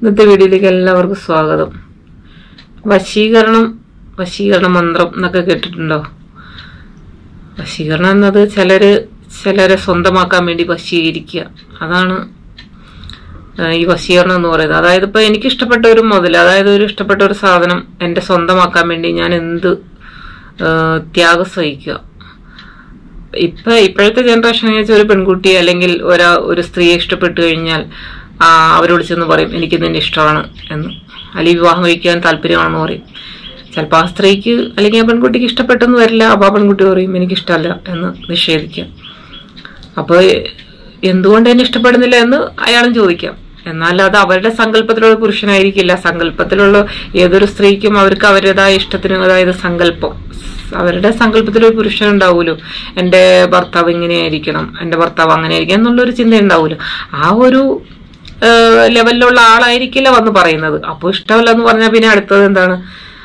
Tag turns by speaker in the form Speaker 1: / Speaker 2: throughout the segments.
Speaker 1: ഇന്നത്തെ വീഡിയോയിലേക്ക് എല്ലാവർക്കും സ്വാഗതം വശീകരണം വശീകരണ മന്ത്രം എന്നൊക്കെ കേട്ടിട്ടുണ്ടോ വശീകരണം എന്നത് ചിലര് ചിലരെ സ്വന്തമാക്കാൻ വേണ്ടി വശീകരിക്കുക അതാണ് ആ, ഈ വശീകരണം എന്ന് പറയുന്നത് അതായത് ഇപ്പൊ എനിക്ക് ഇഷ്ടപ്പെട്ട ഒരു മുതൽ അതായത് ഒരു ഇഷ്ടപ്പെട്ട ഒരു സാധനം എന്റെ സ്വന്തമാക്കാൻ വേണ്ടി ഞാൻ എന്ത് ആ, ത്യാഗം സഹിക്കുക ഇപ്പൊ ഇപ്പോഴത്തെ ജനറേഷൻ വെച്ചാൽ ഒരു പെൺകുട്ടിയെ അല്ലെങ്കിൽ ഒരാ ഒരു സ്ത്രീയെ ഇഷ്ടപ്പെട്ടു കഴിഞ്ഞാൽ ആ, അവരോട് ചെന്ന് പറയും എനിക്ക് നിന്നെ ഇഷ്ടമാണ് എന്ന് അല്ലെങ്കിൽ വിവാഹം കഴിക്കാൻ താല്പര്യമാണെന്ന് പറയും ചിലപ്പോൾ ആ സ്ത്രീക്ക് അല്ലെങ്കിൽ ആ പെൺകുട്ടിക്ക് ഇഷ്ടപ്പെട്ടെന്ന് വരില്ല അപ്പോൾ ആ പെൺകുട്ടി പറയും എനിക്ക് ഇഷ്ടമല്ല എന്ന് നിഷേധിക്കാം അപ്പോൾ എന്തുകൊണ്ട് എന്നെ ഇഷ്ടപ്പെടുന്നില്ല എന്ന് അയാളും ചോദിക്കാം എന്നാൽ അത് അവരുടെ സങ്കല്പത്തിലുള്ള പുരുഷനായിരിക്കില്ല സങ്കല്പത്തിലുള്ള ഏതൊരു സ്ത്രീക്കും അവർക്ക് അവരുടേതായ ഇഷ്ടത്തിന് അതായത് സങ്കല്പം അവരുടെ സങ്കല്പത്തിലൊരു പുരുഷൻ ഉണ്ടാവുമല്ലോ എൻ്റെ ഭർത്താവ് ഇങ്ങനെയായിരിക്കണം എൻ്റെ ഭർത്താവ് അങ്ങനെ ആയിരിക്കണം എന്നുള്ളൊരു ചിന്ത ഉണ്ടാവുമല്ലോ ആ ഒരു ഏഹ്, ലെവലിലുള്ള ആളായിരിക്കില്ല വന്ന് പറയുന്നത് അപ്പോൾ ഇഷ്ടമല്ല എന്ന് പറഞ്ഞാൽ പിന്നെ അടുത്തത് എന്താണ്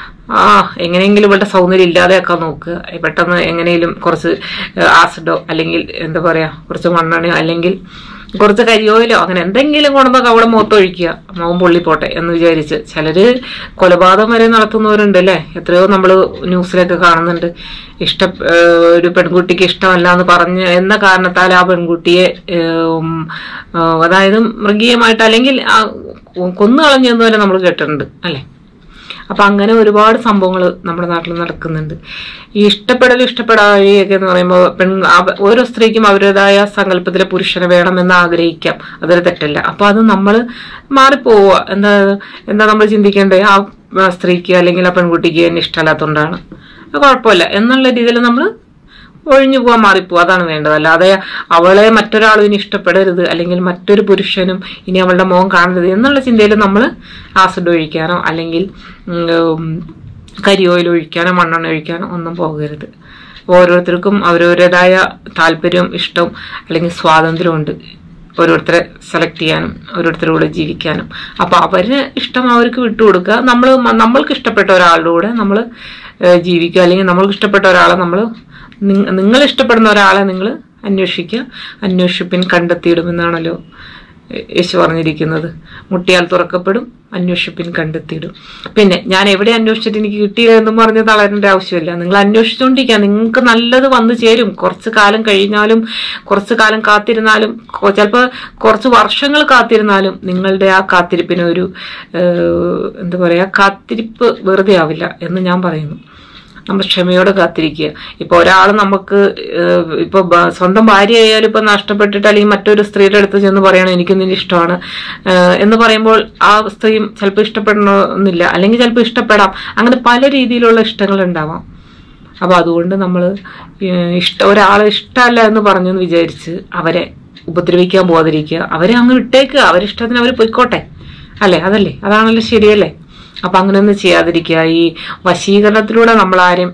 Speaker 1: ആ എങ്ങനെയെങ്കിലും ഇവളുടെ സൗന്ദര്യം ഇല്ലാതെയാക്കാൻ നോക്കുക പെട്ടെന്ന് എങ്ങനെയും കുറച്ച് ആസിഡോ അല്ലെങ്കിൽ എന്താ പറയാ കുറച്ച് മണ്ണെണ്ണയോ അല്ലെങ്കിൽ കുറച്ച് കരിയോയിലോ അങ്ങനെ എന്തെങ്കിലും കൊണ്ടുവന്ന് അവിടെ മുഖത്തൊഴിക്കുക മുഖം പൊള്ളിപ്പോട്ടെ എന്ന് വിചാരിച്ച് ചിലര് കൊലപാതകം വരെ നടത്തുന്നവരുണ്ട് അല്ലേ എത്രയോ നമ്മൾ ന്യൂസിലൊക്കെ കാണുന്നുണ്ട് ഇഷ്ട ഏഹ് ഒരു പെൺകുട്ടിക്ക് ഇഷ്ടമല്ല എന്ന് പറഞ്ഞ് എന്ന കാരണത്താൽ ആ പെൺകുട്ടിയെ ഏഹ് ഏഹ് അതായത് മൃഗീയമായിട്ട് അല്ലെങ്കിൽ ആ കൊന്നു കളഞ്ഞെന്ന് വരെ നമ്മൾ കേട്ടിട്ടുണ്ട് അല്ലേ അപ്പൊ അങ്ങനെ ഒരുപാട് സംഭവങ്ങൾ നമ്മുടെ നാട്ടിൽ നടക്കുന്നുണ്ട് ഈ ഇഷ്ടപ്പെടലും ഇഷ്ടപ്പെടാഴിയൊക്കെ എന്ന് പറയുമ്പോൾ പെൺ അവ- ഓരോ സ്ത്രീക്കും അവരുടേതായ സങ്കല്പത്തിലെ പുരുഷനെ വേണമെന്ന് ആഗ്രഹിക്കാം അതൊരു തെറ്റല്ല അപ്പൊ അത് നമ്മൾ മാറിപ്പോവുക എന്താ എന്താ നമ്മൾ ചിന്തിക്കേണ്ടത് ആ ആ സ്ത്രീക്ക് അല്ലെങ്കിൽ ആ പെൺകുട്ടിക്ക് എന്നെ ഇഷ്ടമല്ലാത്തതുകൊണ്ടാണ് അത് കുഴപ്പമില്ല എന്നുള്ള രീതിയിൽ നമ്മൾ ഒഴിഞ്ഞു പോകാൻ മാറിപ്പോവും അതാണ് വേണ്ടത് അല്ലാതെ അവളെ മറ്റൊരാളും ഇനി ഇഷ്ടപ്പെടരുത് അല്ലെങ്കിൽ മറ്റൊരു പുരുഷനും ഇനി അവളുടെ മുഖം കാണരുത് എന്നുള്ള ചിന്തയിൽ നമ്മൾ ആസിഡ് ഒഴിക്കാനോ അല്ലെങ്കിൽ ഉം, കരി ഓയിൽ ഒഴിക്കാനോ മണ്ണെണ്ണ ഒഴിക്കാനോ ഒന്നും പോകരുത് ഓരോരുത്തർക്കും അവരവരുടേതായ താല്പര്യവും ഇഷ്ടവും അല്ലെങ്കിൽ സ്വാതന്ത്ര്യമുണ്ട് ഓരോരുത്തരെ സെലക്ട് ചെയ്യാനും ഓരോരുത്തരുടെ കൂടെ ജീവിക്കാനും അപ്പൊ അവര് ഇഷ്ടം അവർക്ക് വിട്ടുകൊടുക്കുക നമ്മൾ നമ്മൾക്ക് ഇഷ്ടപ്പെട്ട ഒരാളുടെ കൂടെ നമ്മൾ ജീവിക്കുക അല്ലെങ്കിൽ നമ്മൾക്ക് ഇഷ്ടപ്പെട്ട ഒരാളെ നമ്മൾ നിങ്ങൾ ഇഷ്ടപ്പെടുന്ന ഒരാളെ നിങ്ങൾ അന്വേഷിക്കുക അന്വേഷിപ്പിൻ കണ്ടെത്തിയിടുമെന്നാണല്ലോ യേശു പറഞ്ഞിരിക്കുന്നത് മുട്ടിയാൽ തുറക്കപ്പെടും അന്വേഷിപ്പിൻ കണ്ടെത്തിയിടും പിന്നെ ഞാൻ എവിടെ അന്വേഷിച്ചിട്ട് എനിക്ക് കിട്ടിയില്ല എന്നും പറഞ്ഞ് തളരേണ്ട ആവശ്യമില്ല നിങ്ങൾ അന്വേഷിച്ചുകൊണ്ടിരിക്കുക നിങ്ങൾക്ക് നല്ലത് വന്നു ചേരും കുറച്ച് കാലം കഴിഞ്ഞാലും കുറച്ച് കാലം കാത്തിരുന്നാലും കൊ- ചിലപ്പോൾ കുറച്ച് വർഷങ്ങൾ കാത്തിരുന്നാലും നിങ്ങളുടെ ആ കാത്തിരിപ്പിന് ഒരു ഏഹ്, എന്താ പറയാ കാത്തിരിപ്പ് വെറുതെ ആവില്ല എന്ന് ഞാൻ പറയുന്നു നമ്മൾ ക്ഷമയോടെ കാത്തിരിക്കുക ഇപ്പൊ ഒരാൾ നമുക്ക് ഏഹ്, ഇപ്പൊ ബ- സ്വന്തം ഭാര്യ ആയാലും ഇപ്പൊ നഷ്ടപ്പെട്ടിട്ട് അല്ലെങ്കിൽ മറ്റൊരു സ്ത്രീയുടെ അടുത്ത് ചെന്ന് പറയണം എനിക്ക് നിന്നെ ഇഷ്ടമാണ് ഏഹ്, എന്ന് പറയുമ്പോൾ ആ സ്ത്രീയും ചിലപ്പോൾ ഇഷ്ടപ്പെടണമെന്നില്ല അല്ലെങ്കിൽ ചിലപ്പോൾ ഇഷ്ടപ്പെടാം അങ്ങനെ പല രീതിയിലുള്ള ഇഷ്ടങ്ങൾ ഉണ്ടാവാം അപ്പൊ അതുകൊണ്ട് നമ്മൾ ഇഷ്ട ഒരാളെ ഇഷ്ടമല്ല എന്ന് പറഞ്ഞു എന്ന് വിചാരിച്ച് അവരെ ഉപദ്രവിക്കാൻ പോകാതിരിക്കുക അവരെ അങ്ങ് വിട്ടേക്കുക അവരിഷ്ടത്തിന് അവർ പൊയ്ക്കോട്ടെ അല്ലേ അതല്ലേ അതാണല്ലോ ശരിയല്ലേ അപ്പൊ അങ്ങനെയൊന്നും ചെയ്യാതിരിക്കുക ഈ വശീകരണത്തിലൂടെ നമ്മൾ ആരും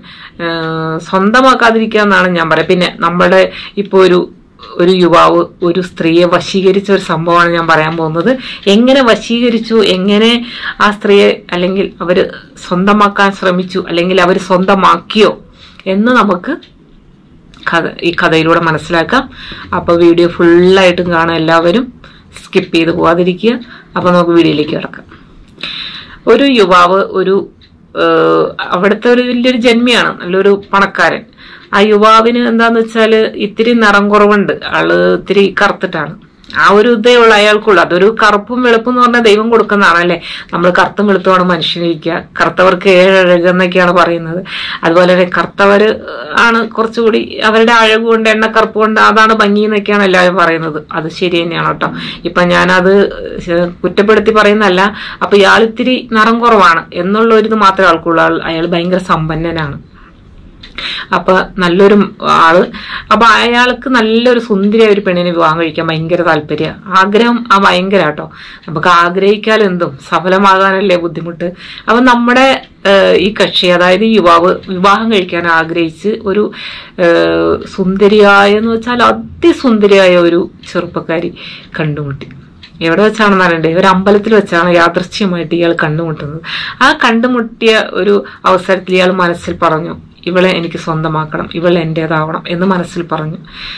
Speaker 1: സ്വന്തമാക്കാതിരിക്കുക എന്നാണ് ഞാൻ പറയാം പിന്നെ നമ്മുടെ ഇപ്പൊ ഒരു ഒരു യുവാവ് ഒരു സ്ത്രീയെ വശീകരിച്ച ഒരു സംഭവമാണ് ഞാൻ പറയാൻ പോകുന്നത് എങ്ങനെ വശീകരിച്ചു എങ്ങനെ ആ സ്ത്രീയെ അല്ലെങ്കിൽ അവര് സ്വന്തമാക്കാൻ ശ്രമിച്ചു അല്ലെങ്കിൽ അവർ സ്വന്തമാക്കിയോ എന്ന് നമുക്ക് കഥ ഈ കഥയിലൂടെ മനസ്സിലാക്കാം അപ്പൊ വീഡിയോ ഫുള്ളായിട്ടും കാണാൻ എല്ലാവരും സ്കിപ്പ് ചെയ്ത് പോവാതിരിക്കുക അപ്പൊ നമുക്ക് വീഡിയോയിലേക്ക് കിടക്കാം ഒരു യുവാവ് ഒരു ഏഹ്, അവിടുത്തെ ഒരു വലിയൊരു ജന്മിയാണ് നല്ലൊരു പണക്കാരൻ ആ യുവാവിന് എന്താന്ന് വെച്ചാല് ഇത്തിരി നിറം കുറവുണ്ട് ആള് ഇത്തിരി കറുത്തിട്ടാണ് ആ ഒരു ഇതേ ഉള്ളു അയാൾക്കുള്ളു അതൊരു കറുപ്പും വെളുപ്പും എന്ന് പറഞ്ഞാൽ ദൈവം കൊടുക്കുന്നതാണ് അല്ലെ നമ്മൾ കറുത്തും വെളുത്തുമാണ് മനുഷ്യനിരിക്കുക കറുത്തവർക്ക് ഏഴ് അഴക് എന്നൊക്കെയാണ് പറയുന്നത് അതുപോലെ തന്നെ കറുത്തവര് ആണ് കുറച്ചുകൂടി അവരുടെ അഴക് കൊണ്ട് എണ്ണ കറുപ്പ് കൊണ്ട് അതാണ് ഭംഗി എന്നൊക്കെയാണ് എല്ലാവരും പറയുന്നത് അത് ശരി തന്നെയാണ് കേട്ടോ ഇപ്പൊ ഞാനത് ശ- കുറ്റപ്പെടുത്തി പറയുന്നല്ല അപ്പൊ ഇയാൾ ഇത്തിരി നിറം കുറവാണ് എന്നുള്ള ഒരു ഇത് മാത്രമേ ആൾക്കുള്ളൂ ആൾ അയാൾ ഭയങ്കര സമ്പന്നനാണ് അപ്പൊ നല്ലൊരു ആള് അപ്പൊ അയാൾക്ക് നല്ലൊരു സുന്ദരിയായ ഒരു പെണ്ണിനെ വിവാഹം കഴിക്കാൻ ഭയങ്കര താല്പര്യ ആഗ്രഹം ആ ഭയങ്കര കേട്ടോ നമുക്ക് ആഗ്രഹിക്കാൻ എന്തും സഫലമാകാനല്ലേ ബുദ്ധിമുട്ട് അപ്പൊ നമ്മുടെ ഏഹ്, ഈ കക്ഷി അതായത് ഈ യുവാവ് വിവാഹം കഴിക്കാൻ ആഗ്രഹിച്ച് ഒരു ഏഹ്, സുന്ദരിയായ എന്ന് വെച്ചാൽ അതിസുന്ദരിയായ ഒരു ചെറുപ്പക്കാരി കണ്ടുമുട്ടി എവിടെ വെച്ചാണെന്ന് അറിയണ്ടേ ഒരു അമ്പലത്തിൽ വെച്ചാണ് യാദൃശ്യമായിട്ട് ഇയാൾ കണ്ടുമുട്ടുന്നത് ആ കണ്ടുമുട്ടിയ ഒരു അവസരത്തിൽ ഇയാൾ മനസ്സിൽ പറഞ്ഞു ഇവളെ എനിക്ക് സ്വന്തമാക്കണം ഇവൾ എൻ്റെതാവണം എന്ന് മനസ്സിൽ പറഞ്ഞു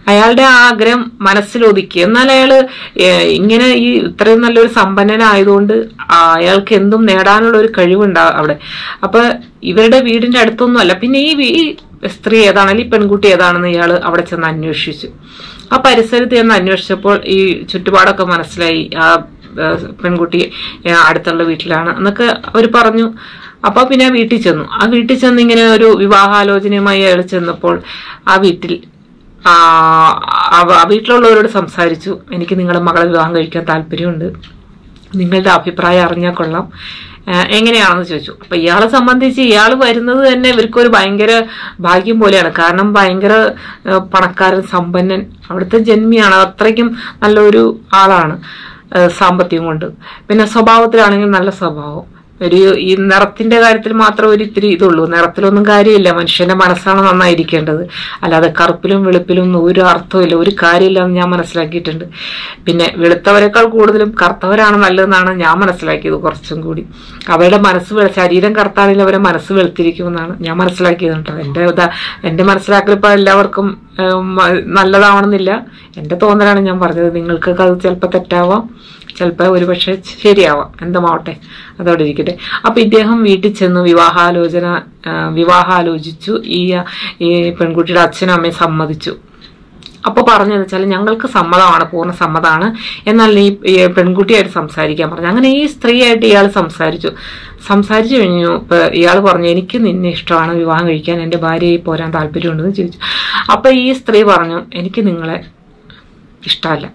Speaker 1: അയാളുടെ ആ ആഗ്രഹം മനസ്സിലൊതുക്കി എന്നാൽ അയാള് ഏഹ്, ഇങ്ങനെ ഈ ഇത്രയും നല്ലൊരു സമ്പന്നനായതുകൊണ്ട് ആ അയാൾക്ക് എന്തും നേടാനുള്ള ഒരു കഴിവുണ്ടാവും അവിടെ അപ്പൊ ഇവരുടെ വീടിന്റെ അടുത്തൊന്നും അല്ല പിന്നെ ഈ വീ- ഈ സ്ത്രീ ഏതാണ് അല്ലെങ്കിൽ ഈ പെൺകുട്ടി ഏതാണെന്ന് ഇയാൾ അവിടെ ചെന്ന് അന്വേഷിച്ചു ആ പരിസരത്ത് ചെന്ന് അന്വേഷിച്ചപ്പോൾ ഈ ചുറ്റുപാടൊക്കെ മനസ്സിലായി ആ ഏഹ്, പെൺകുട്ടി ഏഹ്, അടുത്തുള്ള വീട്ടിലാണ് എന്നൊക്കെ അവർ പറഞ്ഞു അപ്പൊ പിന്നെ ആ വീട്ടിൽ ചെന്നു ആ വീട്ടിൽ ചെന്ന് ഇങ്ങനെ ഒരു വിവാഹാലോചനയുമായി അയാൾ ചെന്നപ്പോൾ ആ വീട്ടിൽ ആ അവ- ആ വീട്ടിലുള്ളവരോട് സംസാരിച്ചു എനിക്ക് നിങ്ങളുടെ മകളെ വിവാഹം കഴിക്കാൻ താല്പര്യമുണ്ട് നിങ്ങളുടെ അഭിപ്രായം അറിഞ്ഞാൽ കൊള്ളാം ഏഹ് എങ്ങനെയാണെന്ന് ചോദിച്ചു അപ്പൊ ഇയാളെ സംബന്ധിച്ച് ഇയാൾ വരുന്നത് തന്നെ ഇവർക്കൊരു ഭയങ്കര ഭാഗ്യം പോലെയാണ് കാരണം ഭയങ്കര ഏഹ് പണക്കാരൻ സമ്പന്നൻ അവിടുത്തെ ജന്മിയാണ് അത്രയ്ക്കും നല്ലൊരു ആളാണ് ഏഹ് സാമ്പത്തികം കൊണ്ട് പിന്നെ സ്വഭാവത്തിലാണെങ്കിൽ നല്ല സ്വഭാവം ഒരു ഈ നിറത്തിന്റെ കാര്യത്തിൽ മാത്രം ഒരു ഇത്തിരി ഇതുള്ളൂ നിറത്തിലൊന്നും കാര്യമില്ല മനുഷ്യന്റെ മനസ്സാണ് നന്നായിരിക്കേണ്ടത് അല്ലാതെ കറുപ്പിലും വെളുപ്പിലും ഒന്നും ഒരു അർത്ഥമില്ല ഒരു കാര്യമില്ല എന്ന് ഞാൻ മനസ്സിലാക്കിയിട്ടുണ്ട് പിന്നെ വെളുത്തവരെക്കാൾ കൂടുതലും കറുത്തവരാണ് നല്ലതെന്നാണ് ഞാൻ മനസ്സിലാക്കിയത് കുറച്ചും കൂടി അവരുടെ മനസ്സ് വെളു ശരീരം കറുത്താണെങ്കിൽ അവരെ മനസ്സ് വെളുത്തിരിക്കുമെന്നാണ് ഞാൻ മനസ്സിലാക്കിയത് കേട്ടോ എന്റെ ഇതാ എന്റെ മനസ്സിലാക്കൽ ഇപ്പൊ എല്ലാവർക്കും ഏം, നല്ലതാവണമെന്നില്ല എന്റെ തോന്നലാണ് ഞാൻ പറഞ്ഞത് നിങ്ങൾക്കൊക്കെ അത് ചിലപ്പോൾ തെറ്റാവാം ചിലപ്പോൾ ഒരുപക്ഷെ ശരിയാവാം എന്തുമാവട്ടെ അതവിടെ ഇരിക്കട്ടെ അപ്പൊ ഇദ്ദേഹം വീട്ടിൽ ചെന്നു വിവാഹാലോചന ആ, വിവാഹാലോചിച്ചു ഈ ഈ പെൺകുട്ടിയുടെ അച്ഛനും അമ്മയും സമ്മതിച്ചു അപ്പൊ പറഞ്ഞതെന്ന് വെച്ചാൽ ഞങ്ങൾക്ക് സമ്മതമാണ് പൂർണ്ണ സമ്മതമാണ് എന്നാൽ ഈ ഈ പെൺകുട്ടിയായിട്ട് സംസാരിക്കാൻ പറഞ്ഞു അങ്ങനെ ഈ സ്ത്രീയായിട്ട് ഇയാൾ സംസാരിച്ചു സംസാരിച്ചു കഴിഞ്ഞു ഇപ്പൊ ഇയാൾ പറഞ്ഞു എനിക്ക് നിന്നെ ഇഷ്ടമാണ് വിവാഹം കഴിക്കാൻ എന്റെ ഭാര്യയെ പോരാൻ താല്പര്യമുണ്ടെന്ന് ചോദിച്ചു അപ്പൊ ഈ സ്ത്രീ പറഞ്ഞു എനിക്ക് നിങ്ങളെ ഇഷ്ടമല്ല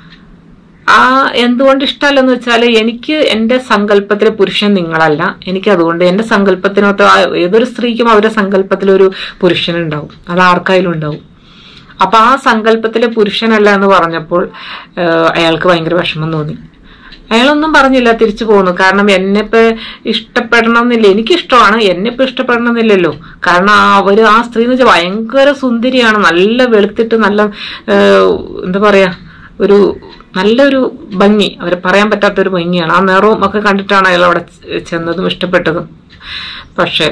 Speaker 1: ആ എന്തുകൊണ്ട് ഇഷ്ടമല്ലെന്ന് വെച്ചാൽ എനിക്ക് എന്റെ സങ്കല്പത്തിലെ പുരുഷൻ നിങ്ങളല്ല എനിക്ക് അതുകൊണ്ട് എന്റെ സങ്കല്പത്തിനകത്ത് ആ ഏതൊരു സ്ത്രീക്കും അവരുടെ സങ്കല്പത്തിൽ ഒരു പുരുഷൻ ഉണ്ടാവും അത് ആർക്കായാലും ഉണ്ടാവും അപ്പൊ ആ സങ്കല്പത്തിലെ പുരുഷനല്ല എന്ന് പറഞ്ഞപ്പോൾ ഏഹ്, അയാൾക്ക് ഭയങ്കര വിഷമം തോന്നി അയാളൊന്നും പറഞ്ഞില്ല തിരിച്ചു പോകുന്നു കാരണം എന്നെ ഇപ്പൊ ഇഷ്ടപ്പെടണം എന്നില്ല എനിക്കിഷ്ടമാണ് എന്നെ ഇപ്പൊ ഇഷ്ടപ്പെടണം എന്നില്ലല്ലോ കാരണം ആ അവര് ആ സ്ത്രീ എന്ന് വെച്ചാൽ ഭയങ്കര സുന്ദരിയാണ് നല്ല വെളുത്തിട്ട് നല്ല ഏഹ്, എന്താ പറയാ ഒരു നല്ലൊരു ഭംഗി അവരെ പറയാൻ പറ്റാത്തൊരു ഭംഗിയാണ് ആ നിറവും ഒക്കെ കണ്ടിട്ടാണ് അയാൾ അവിടെ ചെന്നതും ഇഷ്ടപ്പെട്ടതും പക്ഷെ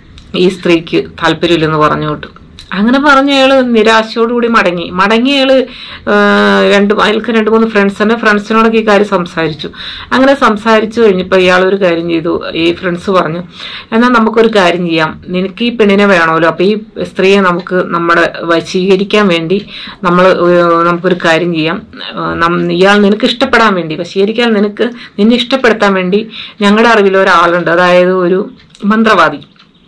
Speaker 1: ഈ സ്ത്രീക്ക് താല്പര്യമില്ലെന്ന് പറഞ്ഞു വിട്ടു അങ്ങനെ പറഞ്ഞ അയാള് നിരാശയോടുകൂടി മടങ്ങി മടങ്ങി അയാള് ആ, രണ്ട് അയാൾക്ക് രണ്ട് മൂന്ന് ഫ്രണ്ട്സ് തന്നെ ഫ്രണ്ട്സിനോടൊക്കെ ഈ കാര്യം സംസാരിച്ചു അങ്ങനെ സംസാരിച്ചു കഴിഞ്ഞപ്പോൾ ഇയാൾ ഒരു കാര്യം ചെയ്തു ഈ ഫ്രണ്ട്സ് പറഞ്ഞു എന്നാൽ നമുക്കൊരു കാര്യം ചെയ്യാം നിനക്ക് ഈ പെണ്ണിനെ വേണമല്ലോ അപ്പൊ ഈ സ്ത്രീയെ നമുക്ക് നമ്മുടെ വശീകരിക്കാൻ വേണ്ടി നമ്മൾ നമുക്കൊരു കാര്യം ചെയ്യാം ആ, നം- ഇയാൾ നിനക്ക് ഇഷ്ടപ്പെടാൻ വേണ്ടി വശീകരിക്കാൻ നിനക്ക് നിന്നെ ഇഷ്ടപ്പെടുത്താൻ വേണ്ടി ഞങ്ങളുടെ അറിവിൽ ഒരാളുണ്ട് അതായത് ഒരു മന്ത്രവാദി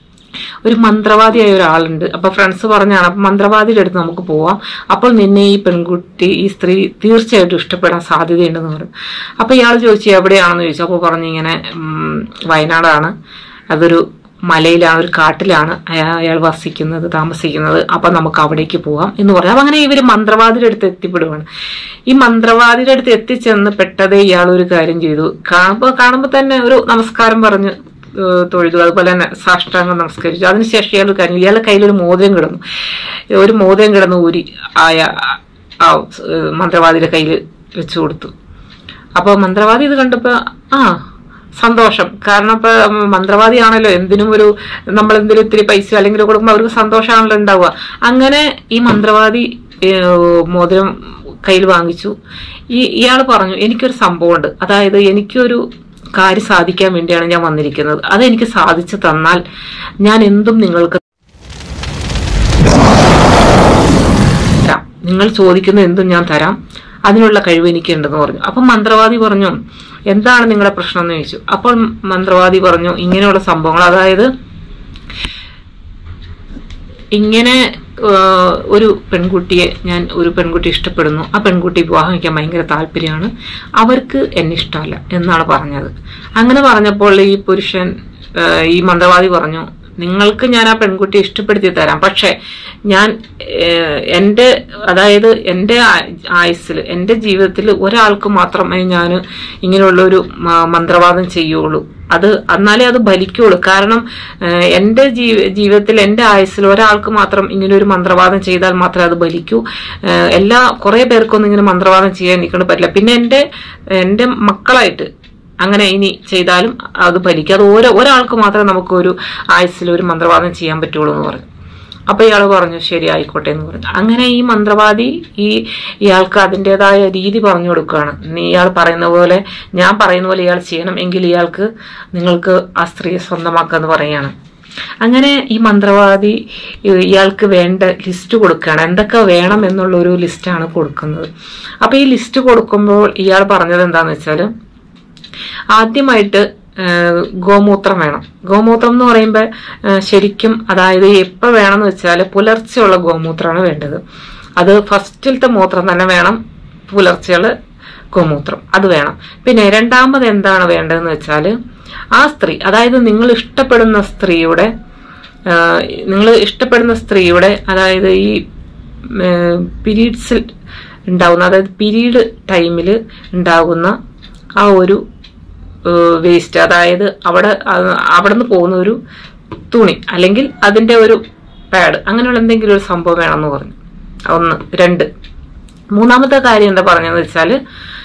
Speaker 1: ഒരു മന്ത്രവാദിയായ ഒരാളുണ്ട് അപ്പൊ ഫ്രണ്ട്സ് പറഞ്ഞാണ് അപ്പൊ മന്ത്രവാദിയുടെ അടുത്ത് നമുക്ക് പോവാം അപ്പോൾ നിന്നെ ഈ പെൺകുട്ടി ഈ സ്ത്രീ തീർച്ചയായിട്ടും ഇഷ്ടപ്പെടാൻ സാധ്യതയുണ്ടെന്ന് പറഞ്ഞു അപ്പൊ ഇയാൾ ചോദിച്ചു എവിടെയാണെന്ന് ചോദിച്ചു അപ്പോൾ പറഞ്ഞു ഇങ്ങനെ ഉം, വയനാടാണ് അതൊരു മലയിലാണ് ഒരു കാട്ടിലാണ് അയാ- അയാൾ വസിക്കുന്നത് താമസിക്കുന്നത് അപ്പൊ നമുക്ക് അവിടേക്ക് പോവാം എന്ന് പറഞ്ഞു അപ്പൊ അങ്ങനെ ഇവര് മന്ത്രവാദിയുടെ അടുത്ത് എത്തിപ്പെടുവാണ് ഈ മന്ത്രവാദിയുടെ അടുത്ത് എത്തിച്ചെന്ന് പെട്ടതേ ഇയാൾ ഒരു കാര്യം ചെയ്തു കാണുമ്പോ കാണുമ്പോ തന്നെ ഒരു നമസ്കാരം പറഞ്ഞ് ഏഹ് തൊഴുതു അതുപോലെ തന്നെ സാഷ്ടാംഗം നമസ്കരിച്ചു അതിനുശേഷം ഇയാൾ ഒരു കാര്യം ഇയാളുടെ കയ്യിൽ ഒരു മോതിരം കിടന്നു ഒരു മോതിരം കിടന്ന് ഊരി ആയ ആ ഏഹ് മന്ത്രവാദിയുടെ കയ്യിൽ വെച്ചു കൊടുത്തു അപ്പൊ മന്ത്രവാദി ഇത് കണ്ടപ്പോ ആ സന്തോഷം കാരണം ഇപ്പൊ മന്ത്രവാദിയാണല്ലോ എന്തിനും ഒരു നമ്മൾ എന്തെങ്കിലും ഇത്തിരി പൈസ അല്ലെങ്കിൽ കൊടുക്കുമ്പോൾ അവർക്ക് സന്തോഷമാണല്ലോ ഉണ്ടാവുക അങ്ങനെ ഈ മന്ത്രവാദി ഏഹ്, മോതിരം കയ്യിൽ വാങ്ങിച്ചു ഈ ഇയാൾ പറഞ്ഞു എനിക്കൊരു സംഭവമുണ്ട് അതായത് എനിക്കൊരു കാര്യം സാധിക്കാൻ വേണ്ടിയാണ് ഞാൻ വന്നിരിക്കുന്നത് അതെനിക്ക് സാധിച്ചു തന്നാൽ ഞാൻ എന്തും നിങ്ങൾക്ക് തരാം നിങ്ങൾ ചോദിക്കുന്ന എന്തും ഞാൻ തരാം അതിനുള്ള കഴിവ് എനിക്കുണ്ടെന്ന് പറഞ്ഞു അപ്പം മന്ത്രവാദി പറഞ്ഞു എന്താണ് നിങ്ങളുടെ പ്രശ്നം എന്ന് ചോദിച്ചു അപ്പോൾ മന്ത്രവാദി പറഞ്ഞു ഇങ്ങനെയുള്ള സംഭവങ്ങൾ അതായത് ഇങ്ങനെ ഏഹ്, ഒരു പെൺകുട്ടിയെ ഞാൻ ഒരു പെൺകുട്ടി ഇഷ്ടപ്പെടുന്നു ആ പെൺകുട്ടി വിവാഹം കഴിക്കാൻ ഭയങ്കര താല്പര്യമാണ് അവർക്ക് എന്നെ ഇഷ്ടമല്ല എന്നാണ് പറഞ്ഞത് അങ്ങനെ പറഞ്ഞപ്പോൾ ഈ പുരുഷൻ ഏഹ്, ഈ മന്ത്രവാദി പറഞ്ഞു നിങ്ങൾക്ക് ഞാൻ ആ പെൺകുട്ടിയെ ഇഷ്ടപ്പെടുത്തി തരാം പക്ഷെ ഞാൻ ഏഹ്, എൻ്റെ അതായത് എൻ്റെ ആയുസ്സിൽ എൻ്റെ ജീവിതത്തിൽ ഒരാൾക്ക് മാത്രമേ ഞാൻ ഇങ്ങനെയുള്ള ഒരു മ- മന്ത്രവാദം ചെയ്യുള്ളൂ അത് എന്നാലേ അത് ഫലിക്കുള്ളൂ കാരണം ഏഹ്, എൻ്റെ ജീവ ജീവിതത്തിൽ എൻ്റെ ആയുസ്സിൽ ഒരാൾക്ക് മാത്രം ഇങ്ങനെ ഒരു മന്ത്രവാദം ചെയ്താൽ മാത്രമേ അത് ഫലിക്കൂ ഏഹ്, എല്ലാ കുറെ പേർക്കൊന്നും ഇങ്ങനെ മന്ത്രവാദം ചെയ്യാൻ എനിക്കൊണ്ട് പറ്റില്ല പിന്നെ എൻ്റെ എൻ്റെ മക്കളായിട്ട് അങ്ങനെ ഇനി ചെയ്താലും അത് ഫലിക്കും അത് ഓരോ ഒരാൾക്ക് മാത്രമേ നമുക്ക് ഒരു ആയുസ്സിൽ ഒരു മന്ത്രവാദം ചെയ്യാൻ പറ്റുള്ളൂ എന്ന് പറഞ്ഞു അപ്പൊ ഇയാൾ പറഞ്ഞു ശരി ആയിക്കോട്ടെ എന്ന് പറഞ്ഞു അങ്ങനെ ഈ മന്ത്രവാദി ഈ ഇയാൾക്ക് അതിൻ്റെതായ രീതി പറഞ്ഞു കൊടുക്കുകയാണ് നീ ഇയാൾ പറയുന്ന പോലെ ഞാൻ പറയുന്ന പോലെ ഇയാൾ ചെയ്യണം എങ്കിൽ ഇയാൾക്ക് നിങ്ങൾക്ക് ആ സ്ത്രീയെ സ്വന്തമാക്കാന്ന് പറയാണ് അങ്ങനെ ഈ മന്ത്രവാദി ഇയാൾക്ക് വേണ്ട ലിസ്റ്റ് കൊടുക്കുകയാണ് എന്തൊക്കെ വേണം എന്നുള്ള ഒരു ലിസ്റ്റാണ് കൊടുക്കുന്നത് അപ്പൊ ഈ ലിസ്റ്റ് കൊടുക്കുമ്പോൾ ഇയാൾ പറഞ്ഞത് എന്താന്ന് വെച്ചാൽ ആദ്യമായിട്ട് ഏഹ്, ഗോമൂത്രം വേണം ഗോമൂത്രം എന്ന് പറയുമ്പോൾ ശരിക്കും അതായത് എപ്പോൾ വേണമെന്ന് വെച്ചാൽ പുലർച്ചെയുള്ള ഗോമൂത്രമാണ് വേണ്ടത് അത് ഫസ്റ്റിലത്തെ മൂത്രം തന്നെ വേണം പുലർച്ചെയുള്ള ഗോമൂത്രം അത് വേണം പിന്നെ രണ്ടാമത് എന്താണ് വേണ്ടതെന്ന് വെച്ചാൽ ആ സ്ത്രീ അതായത് നിങ്ങൾ ഇഷ്ടപ്പെടുന്ന സ്ത്രീയുടെ നിങ്ങൾ ഇഷ്ടപ്പെടുന്ന സ്ത്രീയുടെ അതായത് ഈ പീരീഡ്സിൽ ഉണ്ടാകുന്ന അതായത് പീരീഡ് ടൈമിൽ ഉണ്ടാകുന്ന ആ ഒരു വേസ്റ്റ് അതായത് അവിടെ അവിടെ നിന്ന് പോകുന്ന ഒരു തുണി അല്ലെങ്കിൽ അതിന്റെ ഒരു പാഡ് അങ്ങനെയുള്ള എന്തെങ്കിലും ഒരു സംഭവം വേണമെന്ന് പറഞ്ഞു ഒന്ന് രണ്ട് മൂന്നാമത്തെ കാര്യം എന്താ പറഞ്ഞതെന്ന് വെച്ചാല്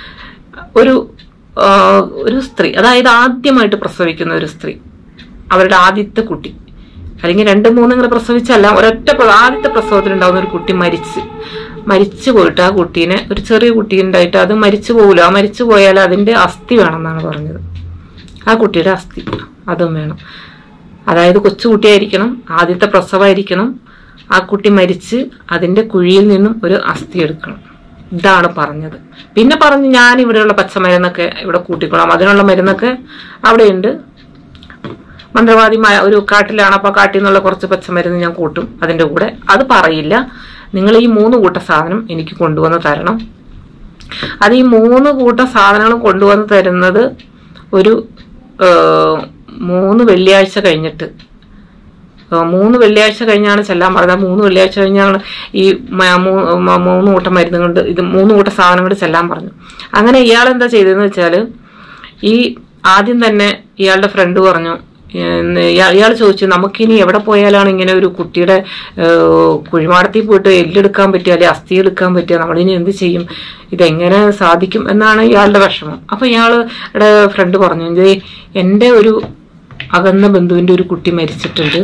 Speaker 1: ഒരു ആ, ഒരു സ്ത്രീ അതായത് ആദ്യമായിട്ട് പ്രസവിക്കുന്ന ഒരു സ്ത്രീ അവരുടെ ആദ്യത്തെ കുട്ടി അല്ലെങ്കിൽ രണ്ട് മൂന്ന് ഇങ്ങനെ പ്രസവിച്ചല്ല ഒരൊറ്റ പ്ര- ആദ്യത്തെ പ്രസവത്തിൽ ഉണ്ടാവുന്ന ഒരു കുട്ടി മരിച്ച് മരിച്ചു പോയിട്ട് ആ കുട്ടീനെ ഒരു ചെറിയ കുട്ടി ഉണ്ടായിട്ട് അത് മരിച്ചു പോകില്ല ആ മരിച്ചു പോയാൽ അതിന്റെ അസ്ഥി വേണമെന്നാണ് പറഞ്ഞത് ആ കുട്ടിയുടെ അസ്ഥി അതും വേണം അതായത് കൊച്ചുകുട്ടിയായിരിക്കണം ആദ്യത്തെ പ്രസവമായിരിക്കണം ആ കുട്ടി മരിച്ച് അതിന്റെ കുഴിയിൽ നിന്നും ഒരു അസ്ഥി എടുക്കണം ഇതാണ് പറഞ്ഞത് പിന്നെ പറഞ്ഞു ഞാൻ ഇവിടെയുള്ള പച്ചമരുന്നൊക്കെ ഇവിടെ കൂട്ടിക്കൊള്ളാം അതിനുള്ള മരുന്നൊക്കെ അവിടെയുണ്ട് മന്ത്രവാദി മ- ഒരു കാട്ടിലാണ് അപ്പൊ കാട്ടിൽ നിന്നുള്ള കുറച്ച് പച്ചമരുന്ന് ഞാൻ കൂട്ടും അതിന്റെ കൂടെ അത് പറയില്ല നിങ്ങൾ ഈ മൂന്ന് കൂട്ട സാധനം എനിക്ക് കൊണ്ടുവന്ന് തരണം അത് ഈ മൂന്ന് കൂട്ട സാധനങ്ങൾ കൊണ്ടുവന്ന് തരുന്നത് ഒരു ഏഹ്, മൂന്ന് വെള്ളിയാഴ്ച കഴിഞ്ഞിട്ട് ഏഹ്, മൂന്ന് വെള്ളിയാഴ്ച കഴിഞ്ഞാണ് ചെല്ലാൻ പറഞ്ഞത് ആ മൂന്ന് വെള്ളിയാഴ്ച കഴിഞ്ഞാണ് ഈ മ- മൂ- മ- മൂന്ന് കൂട്ടം മരുന്ന് കൊണ്ട് ഇത് മൂന്ന് കൂട്ടം സാധനം കൊണ്ട് ചെല്ലാൻ പറഞ്ഞു അങ്ങനെ ഇയാൾ എന്താ ചെയ്തതെന്ന് വെച്ചാല് ഈ ആദ്യം തന്നെ ഇയാളുടെ ഫ്രണ്ട് പറഞ്ഞു ഇയാൾ ചോദിച്ചു നമുക്കിനി എവിടെ പോയാലാണ് ഇങ്ങനെ ഒരു കുട്ടിയുടെ ഏഹ്, കുഴിമാടത്തിൽ പോയിട്ട് എല്ലെടുക്കാൻ പറ്റുക അല്ലെങ്കിൽ അസ്ഥി എടുക്കാൻ പറ്റുക നമ്മളിനി എന്ത് ചെയ്യും ഇതെങ്ങനെ സാധിക്കും എന്നാണ് ഇയാളുടെ വിഷമം അപ്പൊ ഇയാളുടെ ഫ്രണ്ട് പറഞ്ഞു "ദേ, എന്റെ ഒരു അകന്ന ബന്ധുവിന്റെ ഒരു കുട്ടി മരിച്ചിട്ടുണ്ട്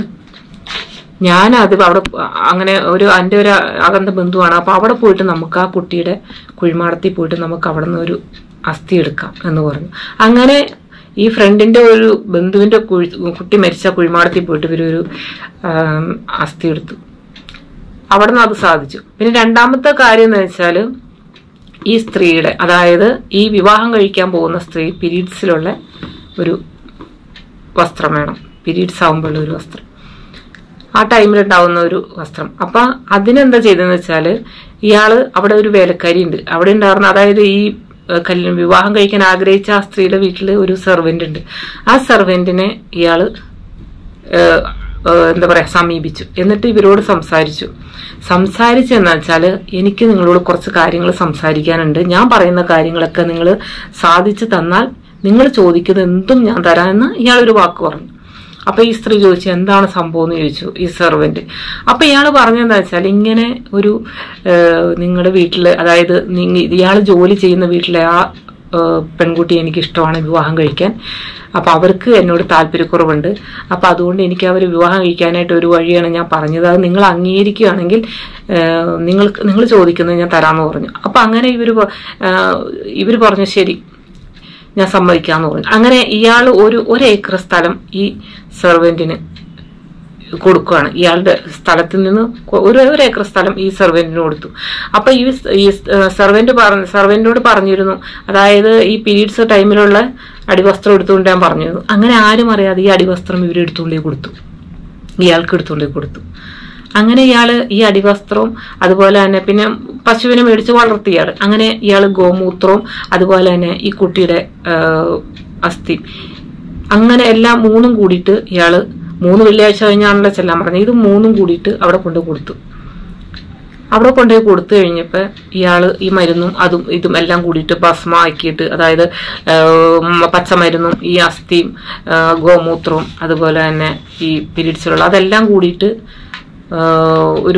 Speaker 1: ഞാൻ അത് അവിടെ പ- അങ്ങനെ ഒരു എൻ്റെ ഒരു അകന്ന ബന്ധുവാണ് അപ്പൊ അവിടെ പോയിട്ട് നമുക്ക് ആ കുട്ടിയുടെ കുഴിമാടത്തിൽ പോയിട്ട് നമുക്ക് അവിടെ നിന്ന് ഒരു അസ്ഥി എടുക്കാം എന്ന് പറഞ്ഞു അങ്ങനെ ഈ ഫ്രണ്ടിന്റെ ഒരു ബന്ധുവിന്റെ കുഴി കുട്ടി മരിച്ച കുഴിമാടത്തിൽ പോയിട്ട് ഇവരൊരു ആം, അസ്ഥി എടുത്തു അവിടെ നിന്ന് അത് സാധിച്ചു പിന്നെ രണ്ടാമത്തെ കാര്യം എന്ന് വെച്ചാൽ ഈ സ്ത്രീയുടെ അതായത് ഈ വിവാഹം കഴിക്കാൻ പോകുന്ന സ്ത്രീ പീരീഡ്സിലുള്ള ഒരു വസ്ത്രം വേണം പീരീഡ്സ് ആകുമ്പോഴുള്ള ഒരു വസ്ത്രം ആ ടൈമിൽ ഉണ്ടാവുന്ന ഒരു വസ്ത്രം അപ്പൊ അതിനെന്താ ചെയ്തതെന്ന് വെച്ചാല് ഇയാള് അവിടെ ഒരു വേലക്കാരി ഉണ്ട് അവിടെ ഉണ്ടായിരുന്ന അതായത് ഈ ഏഹ്, കല്യാണം വിവാഹം കഴിക്കാൻ ആഗ്രഹിച്ച ആ സ്ത്രീയുടെ വീട്ടിൽ ഒരു സെർവന്റ് ഉണ്ട് ആ സെർവന്റിനെ ഇയാള് ഏഹ്, ഏഹ്, എന്താ പറയാ സമീപിച്ചു എന്നിട്ട് ഇവരോട് സംസാരിച്ചു സംസാരിച്ചെന്ന് വെച്ചാല് എനിക്ക് നിങ്ങളോട് കുറച്ച് കാര്യങ്ങൾ സംസാരിക്കാനുണ്ട് ഞാൻ പറയുന്ന കാര്യങ്ങളൊക്കെ നിങ്ങൾ സാധിച്ചു തന്നാൽ നിങ്ങൾ ചോദിക്കുന്നത് എന്തും ഞാൻ തരാമെന്ന് ഇയാളൊരു വാക്ക് പറഞ്ഞു അപ്പൊ ഈ സ്ത്രീ ചോദിച്ചു എന്താണ് സംഭവം എന്ന് ചോദിച്ചു ഈ സെർവന്റ് അപ്പൊ ഇയാൾ പറഞ്ഞെന്താ വെച്ചാൽ ഇങ്ങനെ ഒരു നിങ്ങളുടെ വീട്ടില് അതായത് ഇയാൾ ജോലി ചെയ്യുന്ന വീട്ടിലെ ആ ഏഹ്, പെൺകുട്ടി എനിക്ക് ഇഷ്ടമാണ് വിവാഹം കഴിക്കാൻ അപ്പൊ അവർക്ക് എന്നോട് താല്പര്യക്കുറവുണ്ട് അപ്പൊ അതുകൊണ്ട് എനിക്ക് അവർ വിവാഹം കഴിക്കാനായിട്ട് ഒരു വഴിയാണ് ഞാൻ പറഞ്ഞത് അത് നിങ്ങൾ അംഗീകരിക്കുകയാണെങ്കിൽ ഏഹ്, നിങ്ങൾക്ക് നിങ്ങൾ ചോദിക്കുന്നത് ഞാൻ തരാമെന്ന് പറഞ്ഞു അപ്പൊ അങ്ങനെ ഇവര് പ- ഏഹ്, ഇവര് പറഞ്ഞു ശരി ഞാൻ സമ്മതിക്കാന്ന് പറഞ്ഞു അങ്ങനെ ഇയാൾ ഒരു ഒരു ഏക്കർ സ്ഥലം ഈ സെർവന്റിന് കൊടുക്കുകയാണ് ഇയാളുടെ സ്ഥലത്തിൽ നിന്ന് കൊ- ഒരു ഒരു ഏക്കർ സ്ഥലം ഈ സെർവന്റിന് കൊടുത്തു അപ്പൊ ഈ സ്- ഈ സെർവന്റ് പറഞ്ഞു സെർവന്റിനോട് പറഞ്ഞിരുന്നു അതായത് ഈ പീരീഡ്സ് ടൈമിലുള്ള അടിവസ്ത്രം എടുത്തുകൊണ്ട് ഞാൻ പറഞ്ഞിരുന്നു അങ്ങനെ ആരും അറിയാതെ ഈ അടിവസ്ത്രം ഇവർ എടുത്തുകൊണ്ടേ കൊടുത്തു ഇയാൾക്ക് എടുത്തുകൊണ്ടേ കൊടുത്തു അങ്ങനെ ഇയാള് ഈ അടിവസ്ത്രവും അതുപോലെ തന്നെ പിന്നെ പശുവിനെ മേടിച്ച് വളർത്തി ഇയാള് അങ്ങനെ ഇയാള് ഗോമൂത്രവും അതുപോലെ തന്നെ ഈ കുട്ടിയുടെ ആ, അസ്ഥി അങ്ങനെ എല്ലാം മൂന്നും കൂടിയിട്ട് ഇയാള് മൂന്ന് വെള്ളിയാഴ്ച കഴിഞ്ഞാണല്ലോ ചെല്ലാൻ പറഞ്ഞത് ഇത് മൂന്നും കൂടിയിട്ട് അവിടെ കൊണ്ട് കൊടുത്തു അവിടെ കൊണ്ടുപോയി കൊടുത്തു കഴിഞ്ഞപ്പോ ഇയാള് ഈ മരുന്നും അതും ഇതും എല്ലാം കൂടിയിട്ട് ഭസ്മാക്കിയിട്ട് അതായത് ആം, പച്ചമരുന്നും ഈ അസ്ഥിയും ആ, ഗോമൂത്രവും അതുപോലെ തന്നെ ഈ പീരീഡ്സിലുള്ള അതെല്ലാം കൂടിയിട്ട് ആ, ഒരു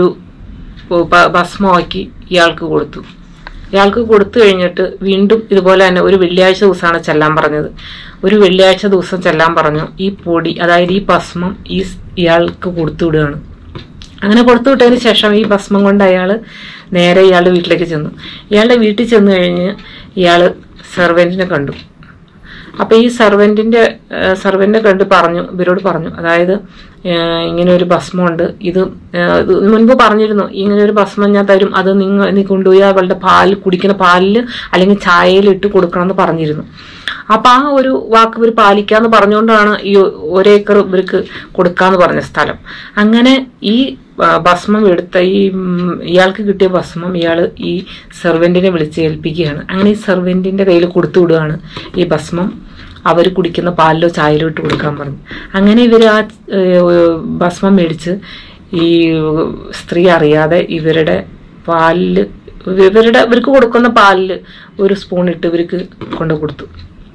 Speaker 1: ഭ- ഭസ്മമാക്കി ഇയാൾക്ക് കൊടുത്തു ഇയാൾക്ക് കൊടുത്തു കഴിഞ്ഞിട്ട് വീണ്ടും ഇതുപോലെ തന്നെ ഒരു വെള്ളിയാഴ്ച ദിവസമാണ് ചെല്ലാൻ പറഞ്ഞത് ഒരു വെള്ളിയാഴ്ച ദിവസം ചെല്ലാൻ പറഞ്ഞു ഈ പൊടി അതായത് ഈ ഭസ്മം ഈ സ് ഇയാൾക്ക് കൊടുത്തു വിടുകയാണ് അങ്ങനെ കൊടുത്തു വിട്ടതിന് ശേഷം ഈ ഭസ്മം കൊണ്ട് അയാൾ നേരെ ഇയാളുടെ വീട്ടിലേക്ക് ചെന്നു ഇയാളുടെ വീട്ടിൽ ചെന്ന് കഴിഞ്ഞ് ഇയാൾ സെർവൻറ്റിനെ കണ്ടു അപ്പൊ ഈ സർവന്റിന്റെ സർവന്റിനെ കണ്ട് പറഞ്ഞു ഇവരോട് പറഞ്ഞു അതായത് ഏഹ്, ഇങ്ങനെ ഒരു ഭസ്മമുണ്ട് ഇത് ഏഹ്, ഇത് മുൻപ് പറഞ്ഞിരുന്നു ഇങ്ങനെ ഒരു ഭസ്മം ഞാൻ തരും അത് നിങ്ങൾ നീ കൊണ്ടുപോയി അവളുടെ പാൽ കുടിക്കുന്ന പാലിൽ അല്ലെങ്കിൽ ചായയിൽ ഇട്ട് കൊടുക്കണം എന്ന് പറഞ്ഞിരുന്നു അപ്പൊ ആ ഒരു വാക്ക് ഇവർ പാലിക്കാന്ന് പറഞ്ഞുകൊണ്ടാണ് ഈ ഒരേക്കർ ഇവർക്ക് കൊടുക്കാന്ന് പറഞ്ഞ സ്ഥലം അങ്ങനെ ഈ ആ, ഭസ്മം എടുത്ത ഈ ഉം, ഇയാൾക്ക് കിട്ടിയ ഭസ്മം ഇയാൾ ഈ സെർവന്റിനെ വിളിച്ച് ഏൽപ്പിക്കുകയാണ് അങ്ങനെ ഈ സെർവന്റിന്റെ കയ്യിൽ കൊടുത്തു വിടുകയാണ് ഈ ഭസ്മം അവർ കുടിക്കുന്ന പാലിലോ ചായയിലോ ഇട്ട് കൊടുക്കാൻ പറഞ്ഞു അങ്ങനെ ഇവർ ആ ഏഹ്, ഭസ്മം മേടിച്ച് ഈ സ്ത്രീ അറിയാതെ ഇവരുടെ പാലില് ഇവരുടെ ഇവർക്ക് കൊടുക്കുന്ന പാലില് ഒരു സ്പൂൺ ഇട്ട് ഇവർക്ക് കൊണ്ടു കൊടുത്തു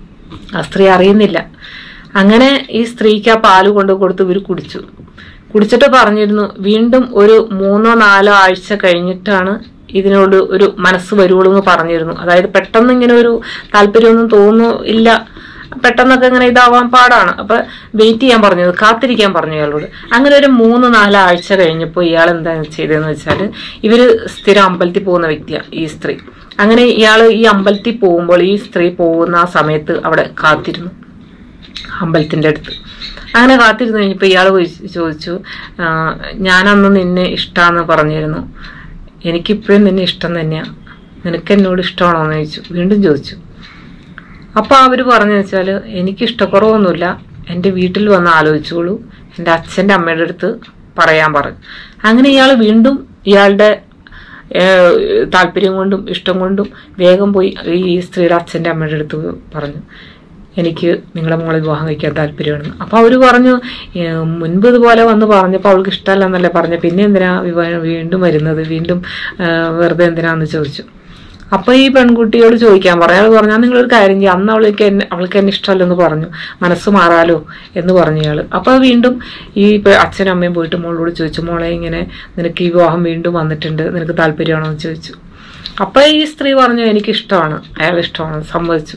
Speaker 1: ആ സ്ത്രീ അറിയുന്നില്ല അങ്ങനെ ഈ സ്ത്രീക്ക് ആ പാല് കൊണ്ടു കൊടുത്ത് ഇവർ കുടിച്ചു കുടിച്ചിട്ട് പറഞ്ഞിരുന്നു വീണ്ടും ഒരു മൂന്നോ നാലോ ആഴ്ച കഴിഞ്ഞിട്ടാണ് ഇതിനോട് ഒരു മനസ്സ് വരുവുള്ളൂ എന്ന് പറഞ്ഞിരുന്നു അതായത് പെട്ടെന്ന് ഇങ്ങനെ ഒരു താല്പര്യമൊന്നും തോന്നുന്നു ഇല്ല പെട്ടെന്നൊക്കെ ഇങ്ങനെ ഇതാവാൻ പാടാണ് അപ്പൊ വെയിറ്റ് ചെയ്യാൻ പറഞ്ഞത് കാത്തിരിക്കാൻ പറഞ്ഞു ഇയാളോട് അങ്ങനെ ഒരു മൂന്ന് നാല് ആഴ്ച കഴിഞ്ഞപ്പോൾ ഇയാൾ എന്താ ചെയ്തതെന്ന് വെച്ചാൽ ഇവര് സ്ഥിരം അമ്പലത്തിൽ പോകുന്ന വ്യക്തിയാണ് ഈ സ്ത്രീ അങ്ങനെ ഇയാൾ ഈ അമ്പലത്തിൽ പോകുമ്പോൾ ഈ സ്ത്രീ പോകുന്ന ആ സമയത്ത് അവിടെ കാത്തിരുന്നു അമ്പലത്തിന്റെ അടുത്ത് അങ്ങനെ കാത്തിരുന്ന് കഴിഞ്ഞപ്പോൾ ഇയാൾ ചോദിച്ചു "ആ, ഞാനന്ന് നിന്നെ ഇഷ്ടമാന്ന് പറഞ്ഞിരുന്നു എനിക്കിപ്പോഴും നിന്നെ ഇഷ്ടം തന്നെയാ നിനക്ക് എന്നോട് ഇഷ്ടമാണോ എന്ന് ചോദിച്ചു വീണ്ടും ചോദിച്ചു അപ്പൊ അവര് പറഞ്ഞു വെച്ചാല് എനിക്ക് ഇഷ്ടക്കുറവൊന്നുമില്ല എൻ്റെ വീട്ടിൽ വന്ന് ആലോചിച്ചോളൂ എൻ്റെ അച്ഛൻ്റെ അമ്മയുടെ അടുത്ത് പറയാൻ പറഞ്ഞു അങ്ങനെ ഇയാൾ വീണ്ടും ഇയാളുടെ ഏഹ്, താല്പര്യം കൊണ്ടും ഇഷ്ടം കൊണ്ടും വേഗം പോയി ഈ സ്ത്രീയുടെ അച്ഛൻ്റെ അമ്മയുടെ അടുത്ത് പറഞ്ഞു എനിക്ക് നിങ്ങളെ മോളെ വിവാഹം കഴിക്കാൻ താല്പര്യമാണ് അപ്പൊ അവര് പറഞ്ഞു "ഏഹ്, മുൻപ് ഇതുപോലെ വന്ന് പറഞ്ഞപ്പോൾ അവൾക്ക് ഇഷ്ടമല്ല എന്നല്ലേ പറഞ്ഞു പിന്നെ എന്തിനാ വിവാഹം വീണ്ടും വരുന്നത് വീണ്ടും ഏഹ്, വെറുതെ എന്തിനാന്ന് ചോദിച്ചു അപ്പൊ ഈ പെൺകുട്ടിയോട് ചോദിക്കാൻ പറഞ്ഞു അയാൾ പറഞ്ഞു "ആ, നിങ്ങളൊരു കാര്യം ചെയ്യും അന്ന് അവൾക്ക് എന്നെ അവൾക്ക് എന്നെ ഇഷ്ടമല്ലെന്ന് പറഞ്ഞു മനസ്സ് മാറാലോ എന്ന് പറഞ്ഞു ഇയാള് അപ്പൊ വീണ്ടും ഈ പെ- അച്ഛനും അമ്മയും പോയിട്ട് മോളോട് ചോദിച്ചു മോളെ ഇങ്ങനെ നിനക്ക് ഈ വിവാഹം വീണ്ടും വന്നിട്ടുണ്ട് നിനക്ക് താല്പര്യമാണോ എന്ന് ചോദിച്ചു അപ്പൊ ഈ സ്ത്രീ പറഞ്ഞു എനിക്ക് ഇഷ്ടമാണ് അയാൾ ഇഷ്ടമാണ് സമ്മതിച്ചു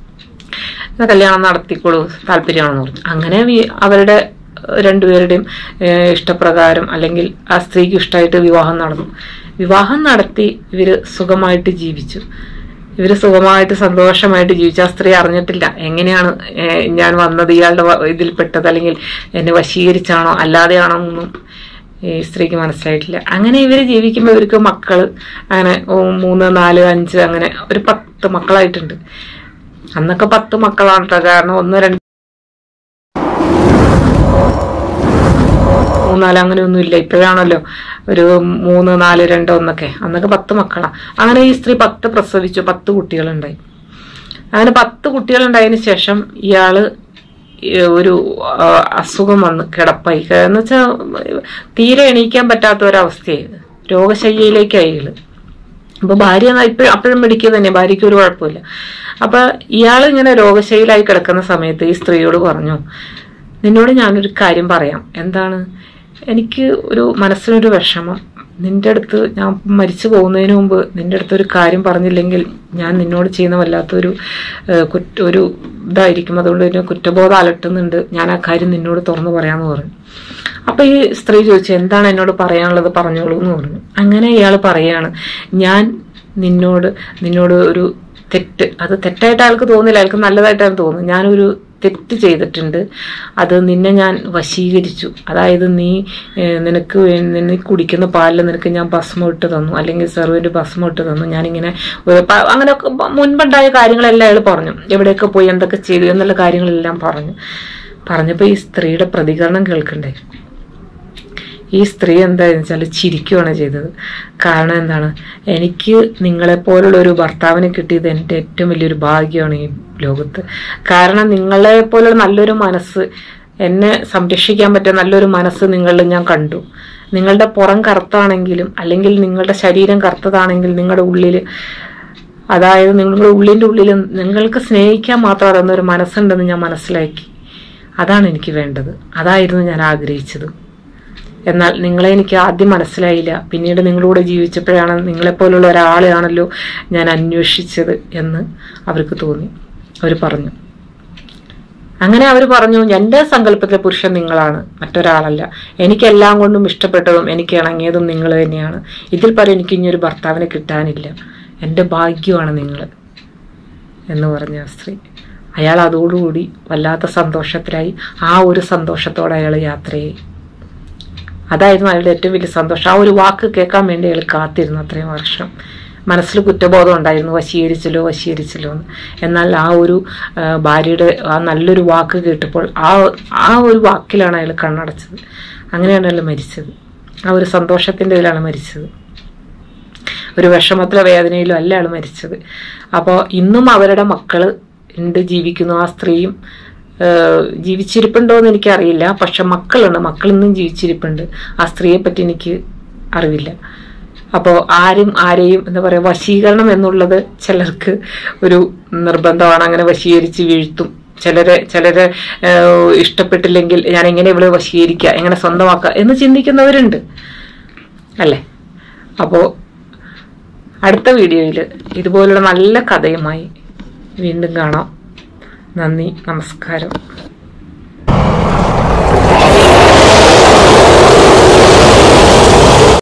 Speaker 1: എന്നാ കല്യാണം നടത്തിക്കോളൂ താല്പര്യമാണെന്ന് പറഞ്ഞു അങ്ങനെ വി- അവരുടെ ഏഹ്, രണ്ടുപേരുടെയും ഏഹ്, ഇഷ്ടപ്രകാരം അല്ലെങ്കിൽ ആ സ്ത്രീക്ക് ഇഷ്ടമായിട്ട് വിവാഹം നടന്നു വിവാഹം നടത്തി ഇവര് സുഖമായിട്ട് ജീവിച്ചു ഇവര് സുഖമായിട്ട് സന്തോഷമായിട്ട് ജീവിച്ചു ആ സ്ത്രീ അറിഞ്ഞിട്ടില്ല എങ്ങനെയാണ് ഏഹ്, ഞാൻ വന്നത് ഇയാളുടെ വ- ഇതിൽപ്പെട്ടത് അല്ലെങ്കിൽ എന്നെ വശീകരിച്ചാണോ അല്ലാതെയാണോ എന്നൊന്നും ഈ സ്ത്രീക്ക് മനസ്സിലായിട്ടില്ല അങ്ങനെ ഇവര് ജീവിക്കുമ്പോൾ ഇവർക്ക് മക്കള് അങ്ങനെ ഓ, മൂന്ന് നാല് അഞ്ച് അങ്ങനെ ഒരു പത്ത് മക്കളായിട്ടുണ്ട് അന്നൊക്കെ പത്ത് മക്കളാണ് കേട്ടോ കാരണം ഒന്ന് രണ്ട് മൂന്നാല് അങ്ങനെ ഒന്നും ഇല്ല ഇപ്പോഴാണല്ലോ ഒരു മൂന്ന് നാല് രണ്ട് ഒന്നൊക്കെ അന്നൊക്കെ പത്ത് മക്കളാ അങ്ങനെ ഈ സ്ത്രീ പത്ത് പ്രസവിച്ചു പത്ത് കുട്ടികളുണ്ടായി അങ്ങനെ പത്ത് കുട്ടികളുണ്ടായതിനു ശേഷം ഇയാള് ഈ ഒരു ആ, അസുഖം വന്ന് കിടപ്പായി എന്ന് വെച്ചാൽ തീരെ എണീക്കാൻ പറ്റാത്ത ഒരവസ്ഥയായി രോഗശയ്യയിലേക്കായി ഇയാള് അപ്പൊ ഭാര്യ ഇപ്പോഴും അപ്പോഴും മെഡിക്കുക തന്നെ ഭാര്യയ്ക്ക് ഒരു കുഴപ്പമില്ല അപ്പൊ ഇയാൾ ഇങ്ങനെ രോഗശൈലായി കിടക്കുന്ന സമയത്ത് ഈ സ്ത്രീയോട് പറഞ്ഞു നിന്നോട് ഞാനൊരു കാര്യം പറയാം എന്താണ് എനിക്ക് ഒരു മനസ്സിനൊരു വിഷമം നിന്റെ അടുത്ത് ഞാൻ മരിച്ചു പോകുന്നതിന് മുമ്പ് നിന്റെ അടുത്ത് ഒരു കാര്യം പറഞ്ഞില്ലെങ്കിൽ ഞാൻ നിന്നോട് ചെയ്യുന്ന വല്ലാത്തൊരു ഏഹ്, കുറ്റ ഒരു ഇതായിരിക്കും അതുകൊണ്ട് എന്നെ കുറ്റബോധം അലട്ടുന്നുണ്ട് ഞാൻ ആ കാര്യം നിന്നോട് തുറന്നു പറയാമെന്ന് പറഞ്ഞു അപ്പൊ ഈ സ്ത്രീ ചോദിച്ചു എന്താണ് എന്നോട് പറയാനുള്ളത് പറഞ്ഞോളൂ എന്ന് പറഞ്ഞു അങ്ങനെ ഇയാൾ പറയാണ് ഞാൻ നിന്നോട് നിന്നോട് ഒരു തെറ്റ് അത് തെറ്റായിട്ട് അയാൾക്ക് തോന്നില്ല അയാൾക്ക് നല്ലതായിട്ടാണ് തോന്നുന്നത് ഞാനൊരു തെറ്റ് ചെയ്തിട്ടുണ്ട് അത് നിന്നെ ഞാൻ വശീകരിച്ചു അതായത് നീ ഏഹ്, നിനക്ക് വേ- നീ കുടിക്കുന്ന പാലിൽ നിനക്ക് ഞാൻ ഭസ്മം ഇട്ട് തന്നു അല്ലെങ്കിൽ സെർവന്റ് ഭസ്മം ഇട്ട് തന്നു ഞാനിങ്ങനെ ഒരു പ- അങ്ങനെ മുൻപുണ്ടായ കാര്യങ്ങളെല്ലാം അയാൾ പറഞ്ഞു എവിടെയൊക്കെ പോയി എന്തൊക്കെ ചെയ്തു എന്നുള്ള കാര്യങ്ങളെല്ലാം പറഞ്ഞു പറഞ്ഞപ്പോൾ ഈ സ്ത്രീയുടെ പ്രതികരണം കേൾക്കണ്ടേ ഈ സ്ത്രീ എന്താന്ന് വെച്ചാൽ ചിരിക്കുകയാണ് ചെയ്തത് കാരണം എന്താണ് എനിക്ക് നിങ്ങളെപ്പോലുള്ള ഒരു ഭർത്താവിനെ കിട്ടിയത് എൻ്റെ ഏറ്റവും വലിയൊരു ഭാഗ്യമാണ് ഈ ലോകത്ത് കാരണം നിങ്ങളെ പോലുള്ള നല്ലൊരു മനസ്സ് എന്നെ സംരക്ഷിക്കാൻ പറ്റിയ നല്ലൊരു മനസ്സ് നിങ്ങളിൽ ഞാൻ കണ്ടു നിങ്ങളുടെ പുറം കറുത്താണെങ്കിലും അല്ലെങ്കിൽ നിങ്ങളുടെ ശരീരം കറുത്തതാണെങ്കിൽ നിങ്ങളുടെ ഉള്ളിൽ അതായത് നിങ്ങളുടെ ഉള്ളിൻ്റെ ഉള്ളിൽ നിങ്ങൾക്ക് സ്നേഹിക്കാൻ മാത്രം അറിയുന്ന ഒരു മനസ്സുണ്ടെന്ന് ഞാൻ മനസ്സിലാക്കി അതാണ് എനിക്ക് വേണ്ടത് അതായിരുന്നു ഞാൻ ആഗ്രഹിച്ചത് എന്നാൽ നിങ്ങളെ എനിക്ക് ആദ്യം മനസ്സിലായില്ല പിന്നീട് നിങ്ങളുടെ ജീവിച്ചപ്പോഴാണ് നിങ്ങളെപ്പോലുള്ള ഒരാളെയാണല്ലോ ഞാൻ അന്വേഷിച്ചത് എന്ന് അവർക്ക് തോന്നി അവർ പറഞ്ഞു അങ്ങനെ അവർ പറഞ്ഞു എന്റെ സങ്കല്പത്തിലെ പുരുഷൻ നിങ്ങളാണ് മറ്റൊരാളല്ല എനിക്കെല്ലാം കൊണ്ടും ഇഷ്ടപ്പെട്ടതും എനിക്ക് ഇണങ്ങിയതും നിങ്ങൾ തന്നെയാണ് ഇതിൽ പരം എനിക്ക് ഇനിയൊരു ഭർത്താവിനെ കിട്ടാനില്ല എന്റെ ഭാഗ്യമാണ് നിങ്ങൾ എന്ന് പറഞ്ഞ ആ സ്ത്രീ അയാൾ അതോടുകൂടി വല്ലാത്ത സന്തോഷത്തിലായി ആ ഒരു സന്തോഷത്തോടെ അയാൾ യാത്രയായി അതായിരുന്നു അയാളുടെ ഏറ്റവും വലിയ സന്തോഷം ആ ഒരു വാക്ക് കേൾക്കാൻ വേണ്ടി അയാൾ കാത്തിരുന്നു അത്രയും വർഷം മനസ്സിൽ കുറ്റബോധം ഉണ്ടായിരുന്നു വശീകരിച്ചല്ലോ വശീകരിച്ചല്ലോ എന്ന് എന്നാൽ ആ ഒരു ആ, ഭാര്യയുടെ ആ നല്ലൊരു വാക്ക് കേട്ടപ്പോൾ ആ ആ ഒരു വാക്കിലാണ് അയാൾ കണ്ണടച്ചത് അങ്ങനെയാണ് അയാൾ മരിച്ചത് ആ ഒരു സന്തോഷത്തിൻ്റെ ഇതിലാണ് മരിച്ചത് ഒരു വിഷമത്തിലോ വേദനയിലോ അല്ല അയാൾ മരിച്ചത് അപ്പോൾ ഇന്നും അവരുടെ മക്കള് ഉണ്ട് ജീവിക്കുന്നു ആ സ്ത്രീയും ഏഹ്, ജീവിച്ചിരിപ്പുണ്ടോ എന്ന് എനിക്കറിയില്ല പക്ഷെ മക്കളുണ്ട് മക്കൾ ഇന്നും ജീവിച്ചിരിപ്പുണ്ട് ആ സ്ത്രീയെ പറ്റി എനിക്ക് അറിവില്ല അപ്പോൾ ആരും ആരെയും എന്താ പറയുക വശീകരണം എന്നുള്ളത് ചിലർക്ക് ഒരു നിർബന്ധമാണ് അങ്ങനെ വശീകരിച്ച് വീഴ്ത്തും ചിലരെ ചിലരെ ഏഹ്, ഇഷ്ടപ്പെട്ടില്ലെങ്കിൽ ഞാൻ എങ്ങനെ ഇവിടെ വശീകരിക്കുക എങ്ങനെ സ്വന്തമാക്കുക എന്ന് ചിന്തിക്കുന്നവരുണ്ട് അല്ലേ അപ്പോൾ അടുത്ത വീഡിയോയിൽ ഇതുപോലുള്ള നല്ല കഥയുമായി വീണ്ടും കാണാം നന്ദി നമസ്കാരം